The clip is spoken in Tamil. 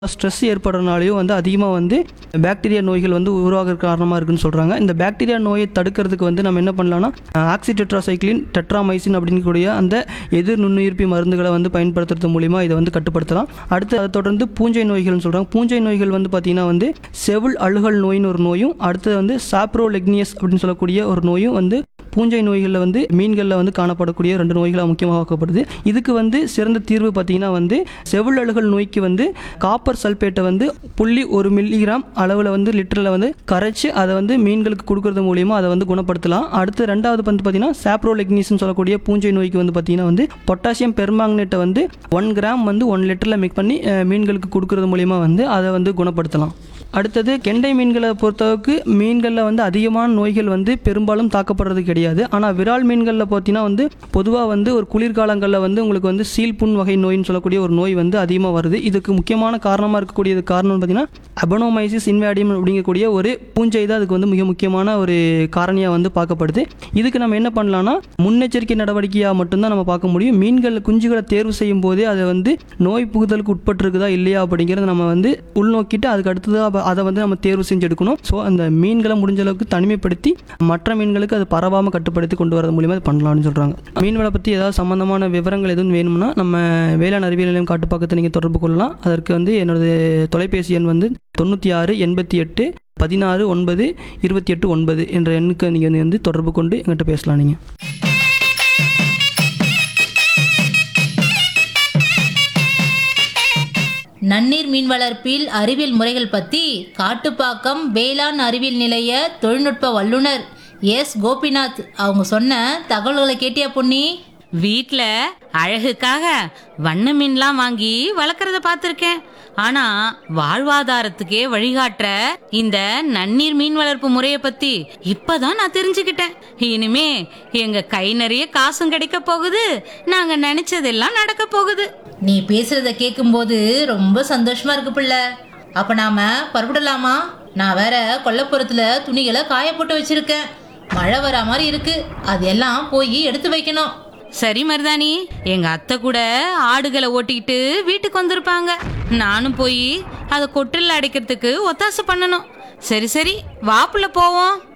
ஸ்ட்ரெஸ் ஏற்படுறனாலையும் வந்து அதிகமாக வந்து பாக்டீரியா நோய்கள் வந்து உருவாக காரணமாக இருக்குன்னு சொல்கிறாங்க இந்த பாக்டீரியா நோயை தடுக்கிறதுக்கு வந்து நம்ம என்ன பண்ணலாம்னா ஆக்சி டெட்ராசைக்ளின் டெட்ராமைசின் அப்படிங்கக்கூடிய அந்த எதிர் நுண்ணுயிர்ப்பி மருந்துகளை வந்து பயன்படுத்துறது மூலிமா இதை வந்து கட்டுப்படுத்தலாம் அடுத்து அதை தொடர்ந்து பூஞ்சை நோய்கள்னு சொல்கிறாங்க பூஞ்சை நோய்கள் வந்து பார்த்திங்கன்னா வந்து செவுள் அழுகல் நோயின்னு ஒரு நோயும் அடுத்தது வந்து சாப்ரோலெக்னியஸ் அப்படின்னு சொல்லக்கூடிய ஒரு நோயும் வந்து பூஞ்சை நோய்களில் வந்து மீன்களில் வந்து காணப்படக்கூடிய ரெண்டு நோய்களாக முக்கியமாக்கப்படுது இதுக்கு வந்து சிறந்த தீர்வு பார்த்தீங்கன்னா வந்து செவுள் அழுகல் நோய்க்கு வந்து காப்பர் சல்பேட்டை வந்து புள்ளி ஒரு மில்லிகிராம் அளவில் வந்து லிட்டரில் வந்து கரைச்சி அதை வந்து மீன்களுக்கு கொடுக்கறது மூலியமாக அதை வந்து குணப்படுத்தலாம் அடுத்து ரெண்டாவது வந்து பார்த்தீங்கன்னா சாப்ரோலெக்னிஸ்னு சொல்லக்கூடிய பூஞ்சை நோய்க்கு வந்து பார்த்தீங்கன்னா வந்து பொட்டாசியம் பெர்மாங்கனேட்டை வந்து ஒன் கிராம் வந்து ஒன் லிட்டரில் மிக்ஸ் பண்ணி அஹ், மீன்களுக்கு கொடுக்கறது மூலிமா வந்து அதை வந்து குணப்படுத்தலாம் அடுத்தது கெண்டை மீன்களை பொறுத்தளவுக்கு மீன்களில் வந்து அதிகமான நோய்கள் வந்து பெரும்பாலும் தாக்கப்படுறது கிடையாது ஆனால் விரால் மீன்களில் பார்த்தீங்கன்னா வந்து பொதுவாக வந்து ஒரு குளிர்காலங்களில் வந்து உங்களுக்கு வந்து சீல் புண் வகை நோயின்னு சொல்லக்கூடிய ஒரு நோய் வந்து அதிகமாக வருது இதுக்கு முக்கியமான காரணமாக இருக்கக்கூடியது காரணம்னு பார்த்தீங்கன்னா அபனோமைசிஸ் இன்வேடியம் அப்படிங்கக்கூடிய ஒரு பூஞ்சை தான் அதுக்கு வந்து மிக முக்கியமான ஒரு காரணியாக வந்து பார்க்கப்படுது இதுக்கு நம்ம என்ன பண்ணலாம்னா முன்னெச்சரிக்கை நடவடிக்கையாக மட்டும்தான் நம்ம பார்க்க முடியும் மீன்கள் குஞ்சுகளை தேர்வு செய்யும் போதே அதை வந்து நோய் புகுதலுக்கு உட்பட்டிருக்குதா இல்லையா அப்படிங்கிறத நம்ம வந்து உள்நோக்கிட்டு அதுக்கு அடுத்ததாக அதை வந்து நம்ம தேர்வு செஞ்சு எடுக்கணும் ஸோ அந்த மீன்களை முடிஞ்ச அளவுக்கு தனிமைப்படுத்தி மற்ற மீன்களுக்கு அது பரவாமல் கட்டுப்படுத்தி கொண்டு வரது மூலியமாக அது பண்ணலாம்னு சொல்கிறாங்க மீன்களை பற்றி ஏதாவது சம்மந்தமான விவரங்கள் எதுவும் வேணும்னா நம்ம வேளாண் அறிவியல் நிலையம் காட்டுப்பாக்கத்தை நீங்கள் தொடர்பு கொள்ளலாம் அதற்கு வந்து என்னோட தொலைபேசி எண் வந்து தொண்ணூற்றி ஆறு எண்பத்தி எட்டு பதினாறு ஒன்பது இருபத்தி எட்டு ஒன்பது என்ற எண்ணுக்கு நீங்கள் வந்து தொடர்பு கொண்டு எங்கிட்ட பேசலாம் நீங்கள் நன்னீர் மீன் வளர்ப்பில் அறிவியல் முறைகள் பற்றி காட்டுப்பாக்கம் வேளாண் அறிவியல் நிலைய தொழில்நுட்ப வல்லுனர் எஸ் கோபிநாத் அவங்க சொன்ன தகவல்களை கேட்டியா பொன்னி வீட்ல அழகுக்காக வண்ண மீன்லாம் வாங்கி வளர்க்கறத பார்த்துருக்கேன் ஆனா வாழ்வாதாரத்துக்கே வழிகாட்டுற இந்த நன்னீர் மீன் வளர்ப்பு முறைய பத்தி இப்பதான் நான் தெரிஞ்சுக்கிட்டேன் இனிமே எங்க கை நிறைய காசும் கிடைக்க போகுது நாங்க நினைச்சதெல்லாம் நடக்க போகுது நீ பேசுறத கேட்கும்போது ரொம்ப சந்தோஷமா இருக்கு பிள்ளை அப்ப நாம புறப்படலாமா நான் வேற கொல்லப்புறத்துல துணிகளை காய போட்டு வச்சிருக்கேன் மழை வர மாதிரி இருக்கு அதெல்லாம் போய் எடுத்து வைக்கணும் சரி மருதாணி எங்க அத்தை கூட ஆடுகளை ஓட்டிக்கிட்டு வீட்டுக்கு வந்திருப்பாங்க நானும் போய் அதை கொட்டில் அடைக்கிறதுக்கு ஒத்தாசை பண்ணணும் சரி சரி வாப்புல போவோம்